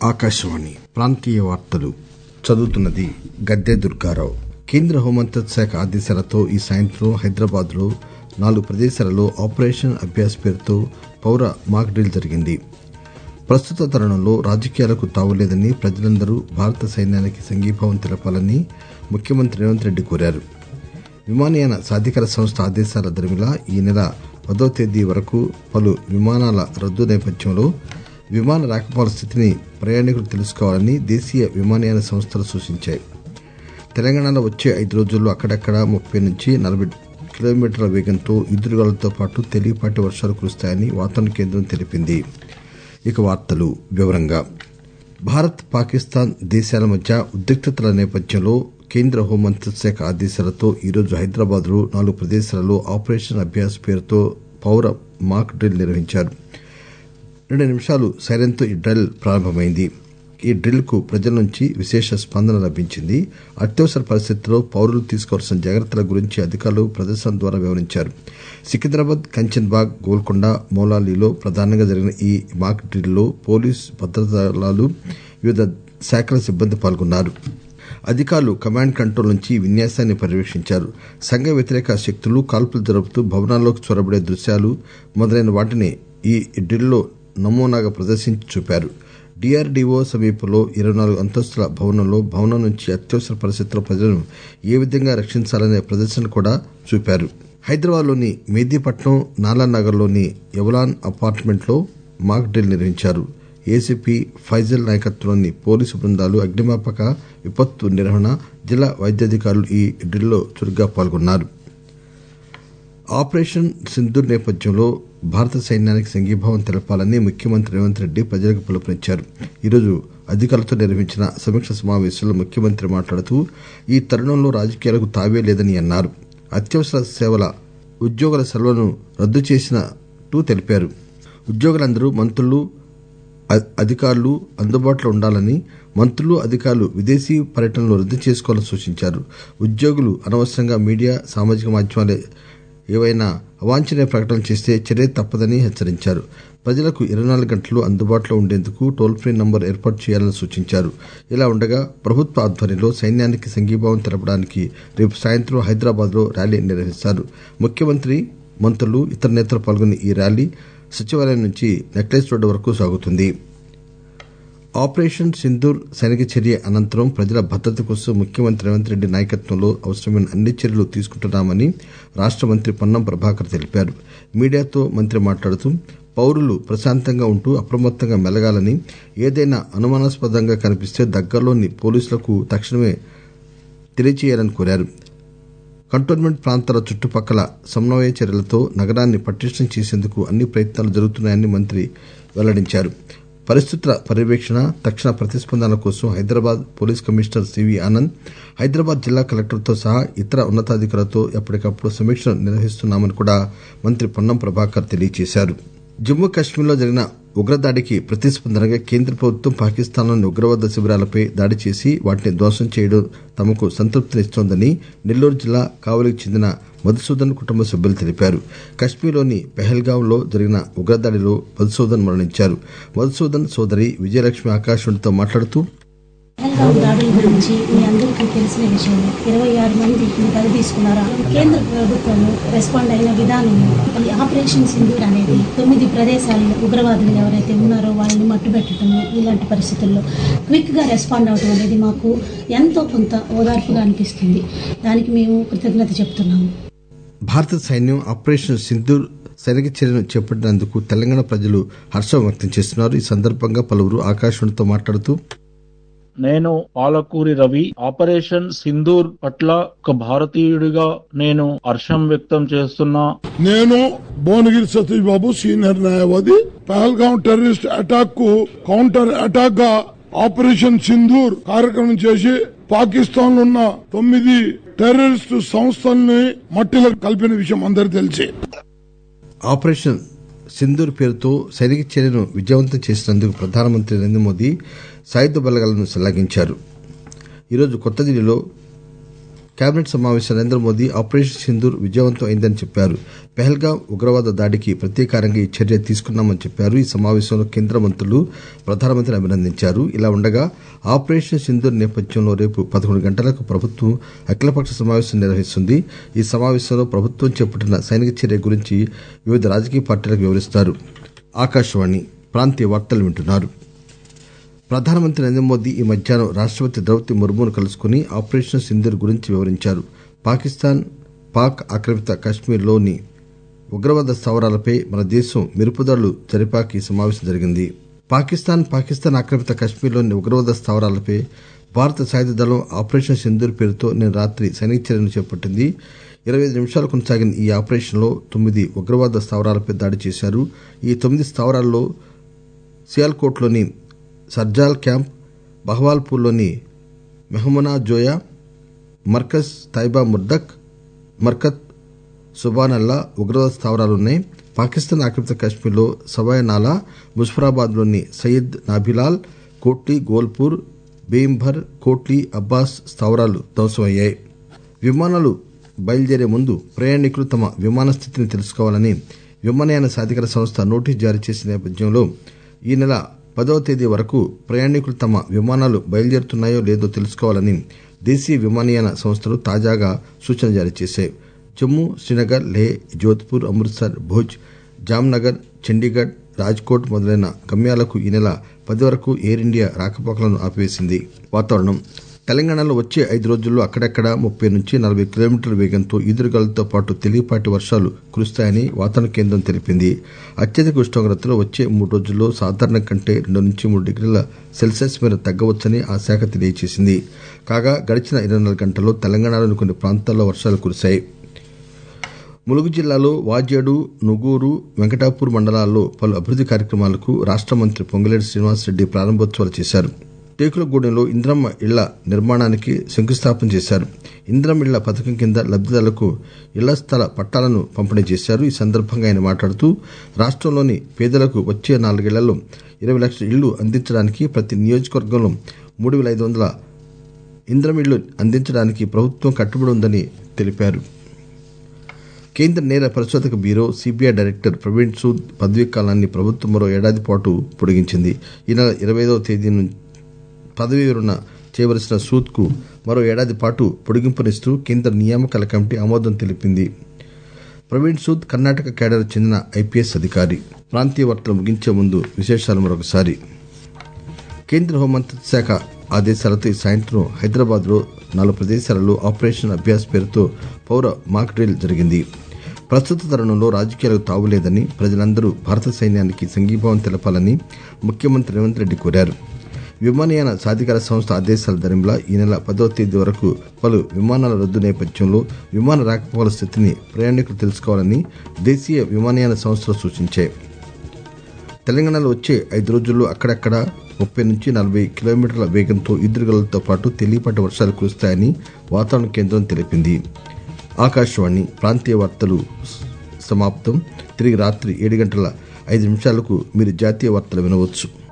ఆకాశవాణి ప్రాంతీయ వార్తలు చదువుతున్నది గద్దె దుర్గారావు కేంద్ర హోంమంత్రిత్వ శాఖ ఆదేశాలతో ఈ సాయంత్రం హైదరాబాద్ లో నాలుగు ప్రదేశాలలో ఆపరేషన్ అభ్యాస్ పేరుతో పౌర మాక్ డ్రిల్ జరిగింది ప్రస్తుత తరుణంలో రాజకీయాలకు తావులేదని ప్రజలందరూ భారత సైన్యానికి సంఘీభావం తెలపాలని ముఖ్యమంత్రి రేవంత్ రెడ్డి కోరారు విమానయాన సాధికార సంస్థ ఆదేశాల దరిమిలా ఈ నెల పదో తేదీ వరకు పలు విమానాల రద్దు నేపథ్యంలో విమాన రాకపోకల స్థితిని ప్రయాణికులు తెలుసుకోవాలని దేశీయ విమానయాన సంస్థలు సూచించాయి తెలంగాణలో వచ్చే ఐదు రోజుల్లో అక్కడక్కడ ముప్పై నుంచి నలభై కిలోమీటర్ల వేగంతో ఈదురుగాలులతో పాటు తేలికపాటి వర్షాలు కురుస్తాయని వాతావరణ కేంద్రం తెలిపింది ఇక వార్తలు వివరంగా భారత్ పాకిస్తాన్ దేశాల మధ్య ఉద్రిక్తతల నేపథ్యంలో కేంద్ర హోంమంత్రిత్వ శాఖ ఆదేశాలతో ఈరోజు హైదరాబాద్ లో నాలుగు ప్రదేశాలలో ఆపరేషన్ అభ్యాస్ పేరుతో పౌర మాక్ డ్రిల్ నిర్వహించారు రెండు నిమిషాలు సైరన్తో ఈ డ్రిల్ ప్రారంభమైంది ఈ డ్రిల్ కు ప్రజల నుంచి విశేష స్పందన లభించింది అత్యవసర పరిస్థితుల్లో పౌరులు తీసుకోవాల్సిన జాగ్రత్తల గురించి అధికారులు ప్రదర్శన ద్వారా వివరించారు సికింద్రాబాద్ కంచన్ బాగ్ గోల్కొండ మౌలాలీలో ప్రధానంగా జరిగిన ఈ మాక్ డ్రిల్ లో పోలీసు భద్రతా దళాలు వివిధ శాఖల సిబ్బంది పాల్గొన్నారు అధికారులు కమాండ్ కంట్రోల్ నుంచి ఈ విన్యాసాన్ని పర్యవేక్షించారు సంఘ వ్యతిరేక శక్తులు కాల్పులు జరుపుతూ భవనాల్లోకి చొరబడే దృశ్యాలు మొదలైన వాటిని ఈ డ్రిల్లో నమూనాగా ప్రదర్శించి చూపారు డీఆర్డీఓ సమీపంలో ఇరవై నాలుగు అంతస్తుల భవనంలో భవనం నుంచి అత్యవసర పరిస్థితుల్లో ప్రజలను ఏ విధంగా రక్షించాలనే ప్రదర్శన కూడా చూపారు హైదరాబాద్ లోని మెహదీపట్నం నాలానగర్లోని ఎవలాన్ అపార్ట్మెంట్ లో మాక్ డ్రిల్ నిర్వహించారు ఏసీపీ ఫైజల్ నాయకత్వంలోని పోలీసు బృందాలు అగ్నిమాపక విపత్తు నిర్వహణ జిల్లా వైద్యాధికారులు ఈ డ్రిల్లో చురుగ్గా పాల్గొన్నారు ఆపరేషన్ సింధూర్ నేపథ్యంలో భారత సైన్యానికి సంఘీభావం తెలపాలని ముఖ్యమంత్రి రేవంత్ రెడ్డి ప్రజలకు పిలుపునిచ్చారు ఈరోజు అధికారులతో నిర్వహించిన సమీక్ష సమావేశంలో ముఖ్యమంత్రి మాట్లాడుతూ ఈ తరుణంలో రాజకీయాలకు తావే లేదని అన్నారు అత్యవసర సేవల ఉద్యోగుల సెలవులను రద్దు చేసినట్టు తెలిపారు ఉద్యోగులందరూ మంత్రులు అధికారులు అందుబాటులో ఉండాలని మంత్రులు అధికారులు విదేశీ పర్యటనలు రద్దు చేసుకోవాలని సూచించారు ఉద్యోగులు అనవసరంగా మీడియా సామాజిక మాధ్యమాలు ఏవైనా అవాంఛనీయ ప్రకటనలు చేస్తే చర్య తప్పదని హెచ్చరించారు ప్రజలకు ఇరవై నాలుగు గంటలు అందుబాటులో ఉండేందుకు టోల్ ఫ్రీ నంబర్ ఏర్పాటు చేయాలని సూచించారు ఇలా ఉండగా ప్రభుత్వ ఆధ్వర్యంలో సైన్యానికి సంఘీభావం తెలపడానికి రేపు సాయంత్రం హైదరాబాద్ లో ర్యాలీ నిర్వహిస్తారు ముఖ్యమంత్రి మంత్రులు ఇతర నేతలు పాల్గొనే ఈ ర్యాలీ సచివాలయం నుంచి నెక్లెస్ రోడ్డు వరకు సాగుతుంది ఆపరేషన్ సింధూర్ సైనిక చర్య అనంతరం ప్రజల భద్రత కోసం ముఖ్యమంత్రి రేవంత్ రెడ్డి నాయకత్వంలో అవసరమైన అన్ని చర్యలు తీసుకుంటున్నామని రాష్ట మంత్రి పొన్నం ప్రభాకర్ తెలిపారు మీడియాతో మంత్రి మాట్లాడుతూ పౌరులు ప్రశాంతంగా ఉంటూ అప్రమత్తంగా మెలగాలని ఏదైనా అనుమానాస్పదంగా కనిపిస్తే దగ్గరలోని పోలీసులకు తక్షణమే తెలియచేయాలని కోరారు కంటోన్మెంట్ ప్రాంతాల చుట్టుపక్కల సమన్వయ చర్యలతో నగరాన్ని పటిష్టం చేసేందుకు అన్ని ప్రయత్నాలు జరుగుతున్నాయని మంత్రి వెల్లడించారు పరిస్థితుల పర్యవేక్షణ తక్షణ ప్రతిస్పందన కోసం Hyderabad police commissioner CV Anand Hyderabad జిల్లా కలెక్టర్తో సహా ఇతర ఉన్నతాధికారులతో ఎప్పటికప్పుడు సమీక్షలు నిర్వహిస్తున్నామని కూడా మంత్రి పొన్నం ప్రభాకర్ తెలియజేశారు జమ్మూ కశ్మీర్లో జరిగిన ఉగ్రదాడికి ప్రతిస్పందనగా కేంద్ర ప్రభుత్వం పాకిస్తాన్లోని ఉగ్రవాద శిబిరాలపై దాడి చేసి వాటిని ధ్వంసం చేయడం తమకు సంతృప్తినిస్తోందని నెల్లూరు జిల్లా కావలికి చెందిన మధుసూదన్ కుటుంబ సభ్యులు తెలిపారు కశ్మీర్లోని పెహల్గాం లో జరిగిన ఉగ్రదాడిలో మధుసూదన్ మరణించారు మధుసూదన్ సోదరి విజయలక్ష్మి ఆకాశవాణితో మాట్లాడుతూ పహల్గాం దాడుల గురించి మీ అందరికీ తెలిసిన విషయం ఇరవై ఆరు మంది బలి తీసుకున్నారు కేంద్ర ప్రభుత్వం రెస్పాండ్ అయిన విధానం ఈ ఆపరేషన్ సింధూర్ అనేది తొమ్మిది ప్రదేశాల్లో ఉగ్రవాదులు ఎవరైతే ఉన్నారో వాళ్ళని మట్టుబెట్టడం ఇలాంటి పరిస్థితుల్లో క్విక్గా రెస్పాండ్ అవడం అనేది మాకు ఎంతో కొంత ఓదార్పుగా అనిపిస్తుంది దానికి మేము కృతజ్ఞత చెప్తున్నాము భారత సైన్యం ఆపరేషన్ సింధూర్ సైనిక చర్యను చేపట్టినందుకు తెలంగాణ ప్రజలు హర్షం వ్యక్తం చేస్తున్నారు ఈ సందర్భంగా పలువురు ఆకాశవాణితో మాట్లాడుతూ నేను పాలకూరి రవి ఆపరేషన్ సింధూర్ పట్ల ఒక భారతీయుడిగా నేను హర్షం వ్యక్తం చేస్తున్నా నేను భువనగిరి సతీష్ బాబు సీనియర్ న్యాయవాది పహల్గాం టెర్రరిస్ట్ అటాక్ కు కౌంటర్ అటాక్ గా ఆపరేషన్ సింధూర్ కార్యక్రమం చేసి పాకిస్తాన్ లో ఉన్న తొమ్మిది టెర్రరిస్టు సంస్థల్ని మట్టిలో కలిపిన విషయం అందరికి తెలిసి ఆపరేషన్ సింధూర్ పేరుతో సైనిక చర్యను విజయవంతం చేసినందుకు ప్రధానమంత్రి నరేంద్ర మోదీ సాయుధ బలగాలను శ్లాఘించారు ఈరోజు కొత్త ఢిల్లీలో కేబినెట్ సమావేశం నరేంద్ర మోదీ ఆపరేషన్ సింధూర్ విజయవంతం అయిందని చెప్పారు పెహల్గాం ఉగ్రవాద దాడికి ప్రతీకారంగా ఈ చర్య తీసుకున్నామని చెప్పారు ఈ సమావేశంలో కేంద్ర మంత్రులు ప్రధానమంత్రిని అభినందించారు ఇలా ఉండగా ఆపరేషన్ సింధూర్ నేపథ్యంలో రేపు పదకొండు గంటలకు ప్రభుత్వం అఖిలపక్ష సమావేశం నిర్వహిస్తుంది ఈ సమావేశంలో ప్రభుత్వం చేపట్టిన సైనిక చర్య గురించి వివిధ రాజకీయ పార్టీలకు వివరిస్తారు ఆకాశవాణి ప్రాంతీయ వార్తలు వింటున్నారు ప్రధానమంత్రి నరేంద్ర మోదీ ఈ మధ్యాహ్నం రాష్టపతి ద్రౌపది ముర్మును కలుసుకుని ఆపరేషన్ సింధూర్ గురించి వివరించారు పాకిస్తాన్ పాక్ ఆక్రమిత కశ్మీర్లోని ఉగ్రవాద స్థావరాలపై మన దేశం మెరుపుదాడులు జరిపాక ఈ సమావేశం జరిగింది పాకిస్తాన్ పాకిస్తాన్ ఆక్రమిత కశ్మీర్లోని ఉగ్రవాద స్థావరాలపై భారత సాయుధ దళం ఆపరేషన్ సింధూర్ పేరుతో నిన్న రాత్రి సైనిక చర్యను చేపట్టింది ఇరవై ఐదు నిమిషాలు కొనసాగిన ఈ ఆపరేషన్లో తొమ్మిది ఉగ్రవాద స్థావరాలపై దాడి చేశారు ఈ తొమ్మిది స్థావరాల్లో సియాల్కోట్లోని సర్జాల్ క్యాంప్ బహవాల్పూర్లోని మెహమునా జోయా మర్కజ్ తైబా ముర్దక్ మర్కత్ సుబానల్లా ఉగ్రవాద స్థావరాలున్నాయి పాకిస్తాన్ ఆక్రమిత కశ్మీర్లో సవాయనాలా ముజఫరాబాద్లోని సయ్యద్ నాభిలాల్ కోట్లీ గోల్పూర్ బేయింభర్ కోట్లీ అబ్బాస్ స్థావరాలు ధ్వంసమయ్యాయి విమానాలు బయలుదేరే ముందు ప్రయాణికులు తమ విమాన స్థితిని తెలుసుకోవాలని విమానయాన సాధికార సంస్థ నోటీసు జారీ చేసిన నేపథ్యంలో ఈ నెల పదవ తేదీ వరకు ప్రయాణికులు తమ విమానాలు బయలుదేరుతున్నాయో లేదో తెలుసుకోవాలని దేశీయ విమానయాన సంస్థలు తాజాగా సూచన జారీ చేశాయి జమ్మూ శ్రీనగర్ లే జోధ్పూర్ అమృత్సర్ భుజ్ జామ్నగర్ చండీగఢ్ రాజ్కోట్ మొదలైన గమ్యాలకు ఈ నెల పది వరకు ఎయిర్ ఇండియా రాకపోకలను ఆపివేసింది వాతావరణం తెలంగాణలో వచ్చే ఐదు రోజుల్లో అక్కడక్కడ ముప్పై నుంచి నలభై కిలోమీటర్ల వేగంతో ఈదురుగాలులతో పాటు తేలికపాటి వర్షాలు కురుస్తాయని వాతావరణ కేంద్రం తెలిపింది అత్యధిక ఉష్ణోగ్రతలు వచ్చే మూడు రోజుల్లో సాధారణం కంటే రెండు నుంచి మూడు డిగ్రీల సెల్సియస్ మేర తగ్గవచ్చని ఆ శాఖ తెలియజేసింది కాగా గడిచిన ఇరవై నాలుగు గంటల్లో తెలంగాణలోని కొన్ని ప్రాంతాల్లో వర్షాలు కురిశాయి ములుగు జిల్లాలో వాజేడు నుగూరు వెంకటాపూర్ మండలాల్లో పలు అభివృద్ది కార్యక్రమాలకు రాష్ట మంత్రి పొంగులేటి శ్రీనివాసరెడ్డి ప్రారంభోత్సవాలు చేశారు టేకులగూడెంలో ఇంద్రమ్మ ఇళ్ల నిర్మాణానికి శంకుస్థాపన చేశారు ఇంద్రమ్మ ఇళ్ల పథకం కింద లబ్దిదారులకు ఇళ్ల స్థల పట్టాలను పంపిణీ చేశారు ఈ సందర్భంగా ఆయన మాట్లాడుతూ రాష్టంలోని పేదలకు వచ్చే నాలుగేళ్లలో ఇరవై లక్షల ఇళ్లు అందించడానికి ప్రతి నియోజకవర్గంలో మూడు వేల ఐదు వందల ఇంద్రమిళ్లు అందించడానికి ప్రభుత్వం కట్టుబడి ఉందని తెలిపారు కేంద్ర నేర పరిశోధక bureau CBI director Praveen Sood పదవీ కాలాన్ని ప్రభుత్వం మరో ఏడాది పాటు పొడిగించింది ఈ నెల ఇరవై ఐదవ తేదీ నుంచి పదవీ విరమణ చేయవలసిన సూద్ కు మరో ఏడాది పాటు పొడిగింపునిస్తూ కేంద్ర నియామకాల కమిటీ ఆమోదం తెలిపింది ప్రవీణ్ సూద్ కర్ణాటక కేడర్ చెందిన ఐపీఎస్ అధికారి ప్రాంతీయ వార్తలు ముగించే ముందు విశేషాలు మరొకసారి కేంద్ర హోంమంత్రిత్వ శాఖ ఆదేశాలతో ఈ సాయంత్రం హైదరాబాద్ లో నాలుగు ప్రదేశాలలో ఆపరేషన్ అభ్యాస్ పేరుతో పౌర మాక్ డ్రిల్ జరిగింది ప్రస్తుత తరుణంలో రాజకీయాలకు తావులేదని ప్రజలందరూ భారత సైన్యానికి సంఘీభావం తెలపాలని ముఖ్యమంత్రి రేవంత్ రెడ్డి కోరారు విమానయాన సాధికార సంస్థ ఆదేశాల దరిమిలా ఈ నెల పదవ తేదీ వరకు పలు విమానాల రద్దు నేపథ్యంలో విమాన రాకపోకల స్థితిని ప్రయాణికులు తెలుసుకోవాలని దేశీయ విమానయాన సంస్థలు సూచించాయి తెలంగాణలో వచ్చే ఐదు రోజుల్లో అక్కడక్కడ ముప్పై నుంచి నలభై కిలోమీటర్ల వేగంతో ఈదురుగాలతో పాటు తేలిపాటి వర్షాలు కురుస్తాయని వాతావరణ కేంద్రం తెలిపింది ఆకాశవాణి ప్రాంతీయ వార్తలు సమాప్తం తిరిగి రాత్రి ఏడు గంటల ఐదు నిమిషాలకు మీరు జాతీయ వార్తలు వినవచ్చు